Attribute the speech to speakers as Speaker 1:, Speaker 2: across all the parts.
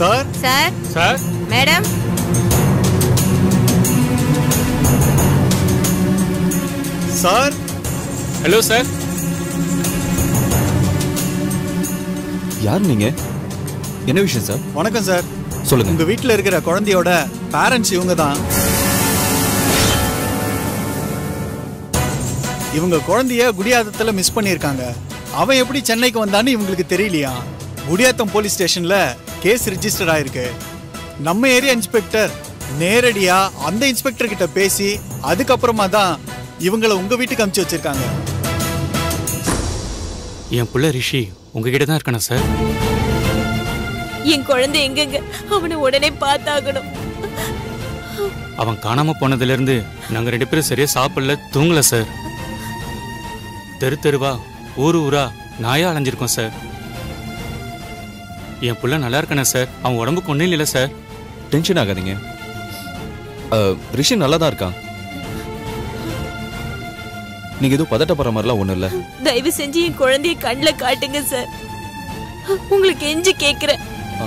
Speaker 1: Sir
Speaker 2: sir
Speaker 3: sir
Speaker 2: madam
Speaker 1: sir
Speaker 3: hello sir
Speaker 4: யார் நீங்க என்ன விஷயம் சார்
Speaker 1: வணக்கம் சார்
Speaker 4: சொல்லுங்க
Speaker 1: உங்க வீட்ல இருக்கிற குழந்தையோட பேரண்ட்ஸ் இவங்க தான் இவங்க குழந்தைய குடியாத்தத்துல மிஸ் பண்ணியிருக்காங்க அவன் எப்படி சென்னைக்கு வந்தான்னு இவங்களுக்கு தெரியலையா குடியாத்தம் போலீஸ் ஸ்டேஷன்ல கேஸ் ரிஜிஸ்டர் ஆயிருக்கு நம்ம ஏரியா இன்ஸ்பெக்டர் நேரடியா அந்த இன்ஸ்பெக்டர் கிட்ட பேசி அதுக்கப்புறமா தான் இவங்கள உங்க வீட்டுக்கு அனுப்பிச்சு வச்சிருக்காங்க
Speaker 3: என் புள்ள ரிஷி உங்ககிட்ட தான் இருக்கானா சார்
Speaker 2: என் குழந்தை எங்கெங்க அவனை உடனே பார்த்தாகணும்
Speaker 3: அவன் காணாம போனதுல இருந்து நாங்க ரெண்டு பேரும் சரியா சாப்பிடல தூங்கல சார் தெரு தெருவா ஊரு ஊரா நாயா அலைஞ்சிருக்கோம் சார் என் புள்ள நல்லா இருக்கானே சார் அவன் உடம்புக்கு ஒன்றும் இல்லை சார்
Speaker 4: டென்ஷன் ஆகாதீங்க அஹ், ரிஷி நல்லா தான் இருக்கான் நீங்க எதுவும் பதட்டப்படுற மாதிரிலாம் ஒண்ணும் இல்ல
Speaker 2: தயவு செஞ்சு என் குழந்தைய கண்ணில் காட்டுங்க சார் உங்களுக்கு எஞ்சி கேக்குறேன்
Speaker 4: ஆ.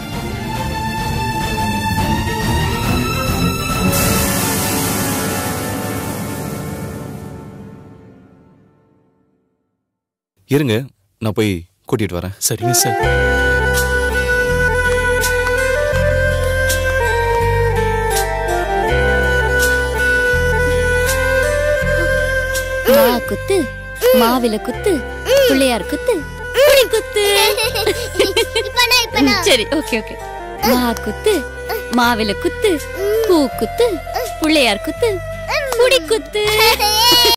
Speaker 4: இருங்க நான் போய் கூட்டிட்டு வரேன்
Speaker 3: சரிங்க சார்
Speaker 5: மா குத்து மாவில குத்து பிள்ளையார் குத்து புடி குத்து சரி ஓகே ஓகே மா குத்து மாவில குத்து பூ குத்து பிள்ளையார் குத்து புடி குத்து